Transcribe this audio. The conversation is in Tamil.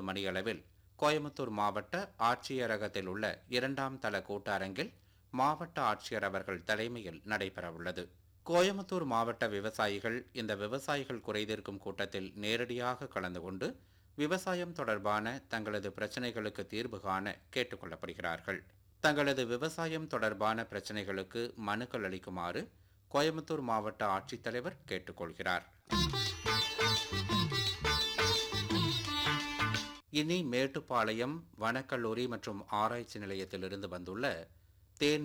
மணியளவில் கோயமுத்தூர் மாவட்ட ஆட்சியரகத்தில் உள்ள இரண்டாம் தள கூட்டரங்கில் மாவட்ட ஆட்சியர் அவர்கள் தலைமையில் நடைபெறவுள்ளது கோயமுத்தூர் மாவட்ட விவசாயிகள் இந்த விவசாயிகள் குறைதீர்க்கும் கூட்டத்தில் நேரடியாக கலந்து கொண்டு விவசாயம் தொடர்பான தங்களது பிரச்சினைகளுக்கு தீர்வு காண கேட்டுக்கொள்ளப்படுகிறார்கள் தங்களது விவசாயம் தொடர்பான பிரச்சினைகளுக்கு மனுக்கள் அளிக்குமாறு கோயமுத்தூர் மாவட்ட ஆட்சித்தலைவர் கேட்டுக்கொள்கிறார் இனி மேட்டுப்பாளையம் வனக்கல்லூரி மற்றும் ஆராய்ச்சி நிலையத்திலிருந்து வந்துள்ள தேன்